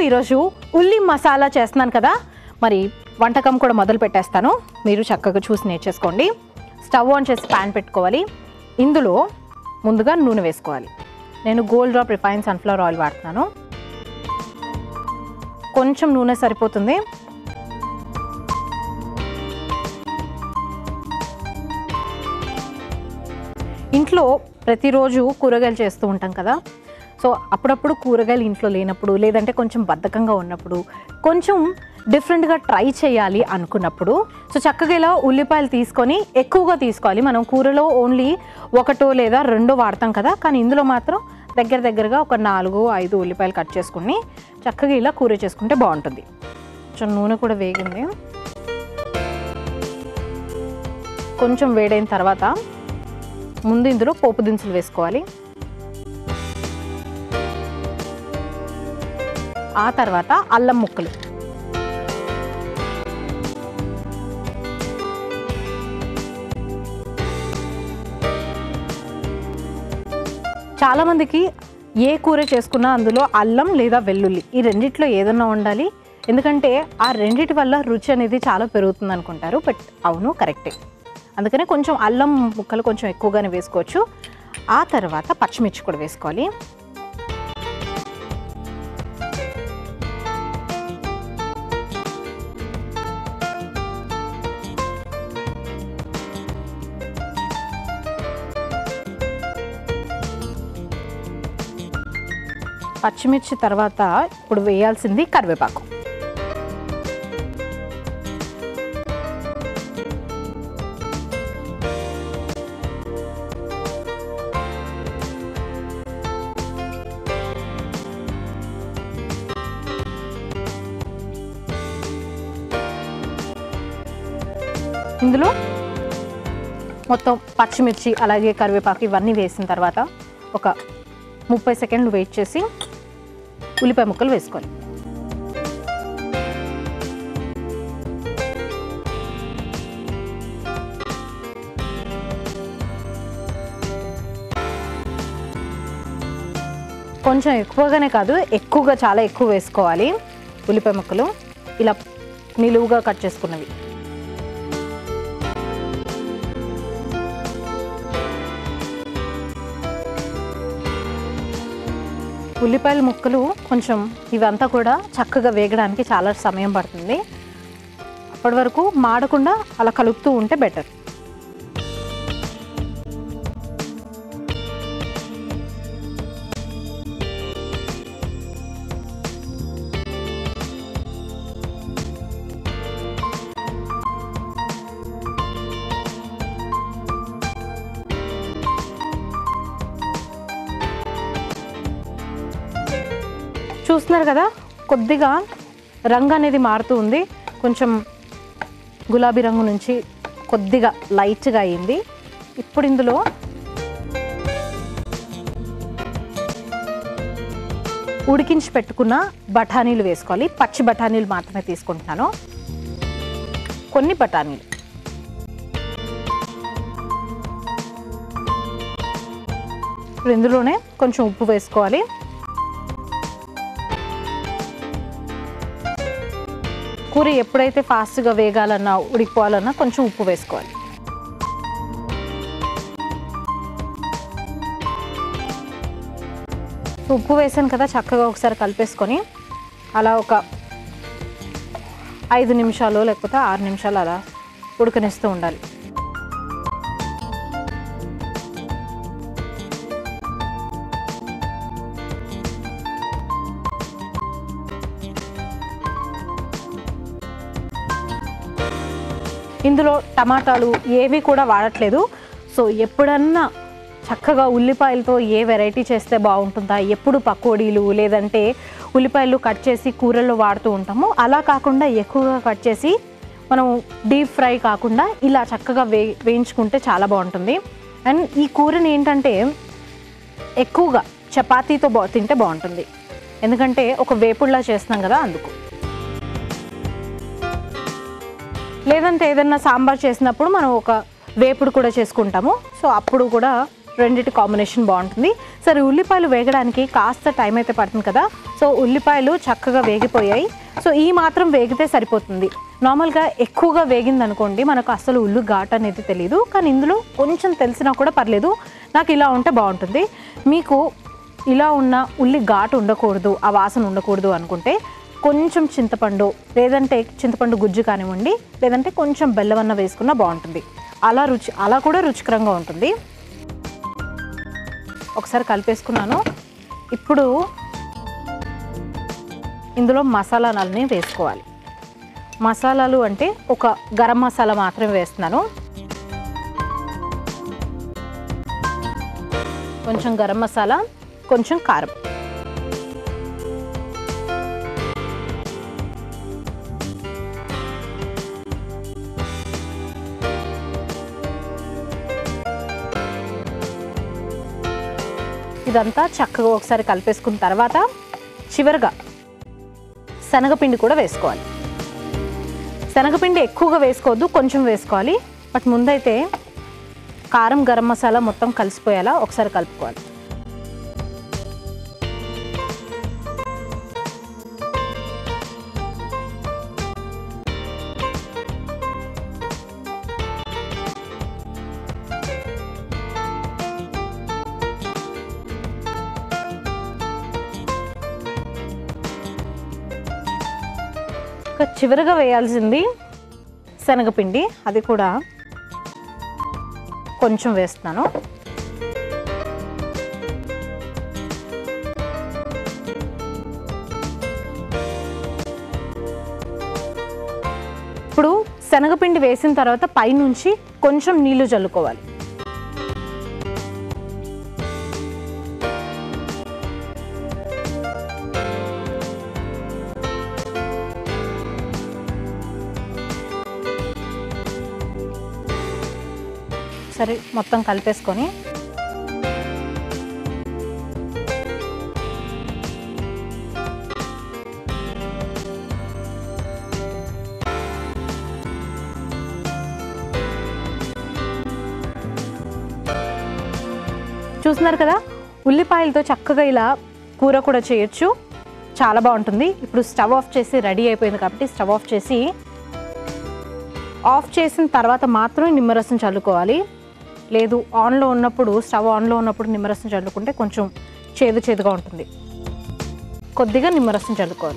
ఈరోజు ఉల్లి మసాలా చేస్తున్నాను కదా మరి వంటకం కూడా మొదలు పెట్టేస్తాను మీరు చక్కగా చూసి నేర్చేసుకోండి స్టవ్ ఆన్ చేసి ప్యాన్ పెట్టుకోవాలి ఇందులో ముందుగా నూనె వేసుకోవాలి నేను Gold Drop refine sunflower oil వాడుతున్నాను కొంచెం నూనె సరిపోతుంది ఇంట్లో ప్రతిరోజు కూరగాయలు చేస్తూ ఉంటాం కదా సో అప్పుడప్పుడు కూరగాయలు ఇంట్లో లేనప్పుడు లేదంటే కొంచెం బద్ధకంగా ఉన్నప్పుడు కొంచెం డిఫరెంట్గా ట్రై చేయాలి అనుకున్నప్పుడు సో చక్కగా ఇలా ఉల్లిపాయలు తీసుకొని ఎక్కువగా తీసుకోవాలి మనం కూరలో ఓన్లీ ఒకటో లేదా రెండో వాడతాం కదా కానీ ఇందులో మాత్రం దగ్గర దగ్గరగా ఒక నాలుగు ఐదు ఉల్లిపాయలు కట్ చేసుకుని చక్కగా ఇలా కూర చేసుకుంటే బాగుంటుంది కొంచెం నూనె కూడా వేగింది కొంచెం వేడైన తర్వాత ముందు ఇందులో పోపు దినుసులు వేసుకోవాలి ఆ తర్వాత అల్లం ముక్కలు చాలామందికి ఏ కూర చేసుకున్నా అందులో అల్లం లేదా వెల్లుల్లి ఈ రెండిట్లో ఏదన్నా ఉండాలి ఎందుకంటే ఆ రెండిటి వల్ల రుచి అనేది చాలా పెరుగుతుంది అనుకుంటారు బట్ అవును కరెక్టే అందుకనే కొంచెం అల్లం ముక్కలు కొంచెం ఎక్కువగానే వేసుకోవచ్చు ఆ తర్వాత పచ్చిమిర్చి కూడా వేసుకోవాలి పచ్చిమిర్చి తర్వాత ఇప్పుడు వేయాల్సింది కరివేపాకు ఇందులో మొత్తం పచ్చిమిర్చి అలాగే కరివేపాకు ఇవన్నీ వేసిన తర్వాత ఒక ముప్పై సెకండ్లు వెయిట్ చేసి ఉల్లిపాయ ముక్కలు వేసుకోవాలి కొంచెం ఎక్కువగానే కాదు ఎక్కువగా చాలా ఎక్కువ వేసుకోవాలి ఉల్లిపాయ ముక్కలు ఇలా నిలువుగా కట్ చేసుకున్నవి ఉల్లిపాయల ముక్కలు కొంచెం ఇవంతా కూడా చక్కగా వేగడానికి చాలా సమయం పడుతుంది అప్పటి వరకు మాడకుండా అలా కలుపుతూ ఉంటే బెటర్ చూస్తున్నారు కదా కొద్దిగా రంగు అనేది మారుతూ ఉంది కొంచెం గులాబీ రంగు నుంచి కొద్దిగా లైట్గా అయింది ఇప్పుడు ఇందులో ఉడికించి పెట్టుకున్న బఠానీలు వేసుకోవాలి పచ్చి బఠానీలు మాత్రమే తీసుకుంటున్నాను కొన్ని బఠానీలు ఇప్పుడు ఇందులోనే కొంచెం ఉప్పు వేసుకోవాలి కూర ఎప్పుడైతే ఫాస్ట్గా వేగాలన్నా ఉడికిపోవాలన్నా కొంచెం ఉప్పు వేసుకోవాలి ఉప్పు వేసాను కదా చక్కగా ఒకసారి కలిపేసుకొని అలా ఒక ఐదు నిమిషాలు లేకపోతే ఆరు నిమిషాలు అలా ఉడకనిస్తూ ఉండాలి ఇందులో టమాటాలు ఏవి కూడా వాడట్లేదు సో ఎప్పుడన్నా చక్కగా ఉల్లిపాయలతో ఏ వెరైటీ చేస్తే బాగుంటుందా ఎప్పుడు పకోడీలు లేదంటే ఉల్లిపాయలు కట్ చేసి కూరల్లో వాడుతూ ఉంటాము అలా కాకుండా ఎక్కువగా కట్ చేసి మనం డీప్ ఫ్రై కాకుండా ఇలా చక్కగా వే వేయించుకుంటే చాలా బాగుంటుంది అండ్ ఈ కూరని ఏంటంటే ఎక్కువగా చపాతీతో బా తింటే బాగుంటుంది ఎందుకంటే ఒక వేపుడులా చేస్తున్నాం కదా అందుకు లేదంటే ఏదన్నా సాంబార్ చేసినప్పుడు మనం ఒక వేపుడు కూడా చేసుకుంటాము సో అప్పుడు కూడా రెండిటి కాంబినేషన్ బాగుంటుంది సరే ఉల్లిపాయలు వేగడానికి కాస్త టైం అయితే పడుతుంది కదా సో ఉల్లిపాయలు చక్కగా వేగిపోయాయి సో ఈ మాత్రం వేగితే సరిపోతుంది నార్మల్గా ఎక్కువగా వేగింది అనుకోండి మనకు అసలు ఉల్లి ఘాట్ అనేది తెలియదు కానీ ఇందులో కొంచెం తెలిసినా కూడా పర్లేదు నాకు ఇలా ఉంటే బాగుంటుంది మీకు ఇలా ఉన్న ఉల్లి ఘాటు ఉండకూడదు ఆ వాసన ఉండకూడదు అనుకుంటే కొంచెం చింతపండు లేదంటే చింతపండు గుజ్జు కానివ్వండి లేదంటే కొంచెం బెల్లవన్న వేసుకున్నా బాగుంటుంది అలా రుచి అలా కూడా రుచికరంగా ఉంటుంది ఒకసారి కలిపేసుకున్నాను ఇప్పుడు ఇందులో మసాలాలని వేసుకోవాలి మసాలాలు అంటే ఒక గరం మసాలా మాత్రమే వేస్తున్నాను కొంచెం గరం మసాలా కొంచెం కారం ఇదంతా చక్కగా ఒకసారి కలిపేసుకున్న తర్వాత చివరిగా శనగపిండి కూడా వేసుకోవాలి శనగపిండి ఎక్కువగా వేసుకోవద్దు కొంచెం వేసుకోవాలి బట్ ముందైతే కారం గరం మసాలా మొత్తం కలిసిపోయేలా ఒకసారి కలుపుకోవాలి ఇక చివరిగా వేయాల్సింది శనగపిండి అది కూడా కొంచెం వేస్తున్నాను ఇప్పుడు శనగపిండి వేసిన తర్వాత పైనుంచి కొంచెం నీళ్లు చల్లుకోవాలి సరే మొత్తం కలిపేసుకొని చూస్తున్నారు కదా ఉల్లిపాయలతో చక్కగా ఇలా కూర కూడా చేయొచ్చు చాలా బాగుంటుంది ఇప్పుడు స్టవ్ ఆఫ్ చేసి రెడీ అయిపోయింది కాబట్టి స్టవ్ ఆఫ్ చేసి ఆఫ్ చేసిన తర్వాత మాత్రమే నిమ్మరసం చల్లుకోవాలి లేదు ఆన్లో ఉన్నప్పుడు స్టవ్ ఆన్లో ఉన్నప్పుడు నిమ్మరసం చల్లుకుంటే కొంచెం చేదు చేదుగా ఉంటుంది కొద్దిగా నిమ్మరసం చల్లుకోవాలి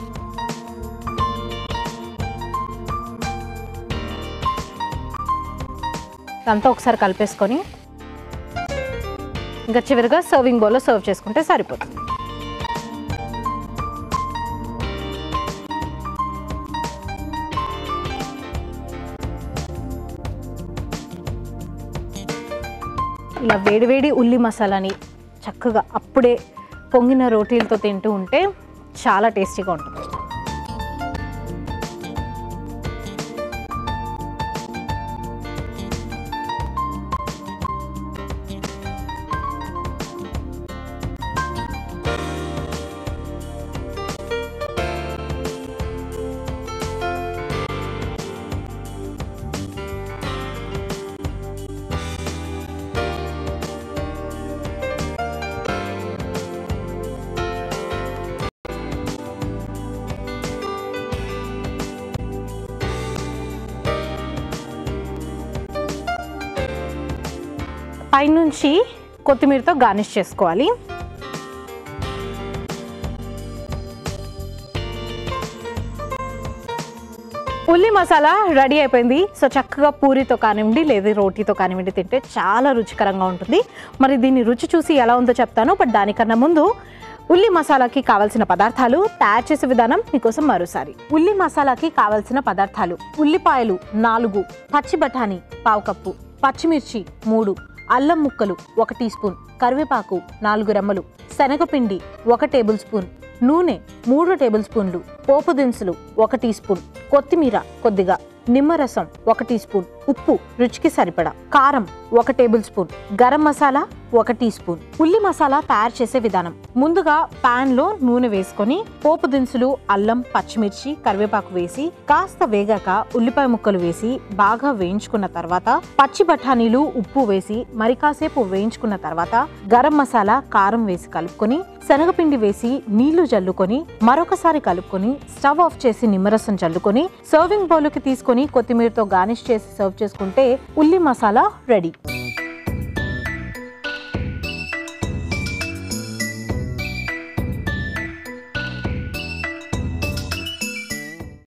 అంతా ఒకసారి కలిపేసుకొని ఇంకా చివరిగా సర్వింగ్ బౌల్లో సర్వ్ చేసుకుంటే సరిపోతుంది ఇలా వేడివేడి ఉల్లి మసాలాని చక్కగా అప్పుడే పొంగిన రోటీలతో తింటూ ఉంటే చాలా టేస్టీగా ఉంటుంది పైనుంచి కొత్తిమీరతో గార్నిష్ చేసుకోవాలి ఉల్లి మసాలా రెడీ అయిపోయింది సో చక్కగా పూరితో కానివ్వండి లేదా రోటీతో కానివ్వండి తింటే చాలా రుచికరంగా ఉంటుంది మరి దీన్ని రుచి చూసి ఎలా ఉందో చెప్తాను బట్ దానికన్నా ముందు ఉల్లి మసాలాకి కావాల్సిన పదార్థాలు తయారు చేసే విధానం మీకోసం మరోసారి ఉల్లి మసాలాకి కావాల్సిన పదార్థాలు ఉల్లిపాయలు నాలుగు పచ్చి బఠానీ పావు కప్పు పచ్చిమిర్చి మూడు అల్లం ముక్కలు ఒక టీ స్పూన్ కరివేపాకు నాలుగు రెమ్మలు శనగపిండి ఒక టేబుల్ స్పూన్ నూనె మూడు టేబుల్ స్పూన్లు పోపు దినుసులు ఒక టీ స్పూన్ కొత్తిమీర కొద్దిగా నిమ్మరసం ఒక టీ స్పూన్ ఉప్పు రుచికి సరిపడా కారం ఒక టేబుల్ స్పూన్ గరం మసాలా ఒక టీ స్పూన్ ఉల్లి మసాలా తయారు చేసే విధానం ముందుగా పాన్ లో నూనె వేసుకొని పోపు దినుసులు అల్లం పచ్చిమిర్చి కరివేపాకు వేసి కాస్త వేగాక ఉల్లిపాయ ముక్కలు వేసి బాగా వేయించుకున్న తర్వాత పచ్చి బఠానీలు ఉప్పు వేసి మరి కాసేపు వేయించుకున్న తర్వాత గరం మసాలా కారం వేసి కలుపుకొని శనగపిండి వేసి నీళ్లు జల్లుకొని మరొకసారి కలుపుకొని స్టవ్ ఆఫ్ చేసి నిమ్మరసం జల్లుకొని సర్వింగ్ బౌల్కి తీసుకొని కొత్తిమీరతో గార్నిష్ చేసి సర్వ్ చేసుకుంటే ఉల్లి మసాలా రెడీ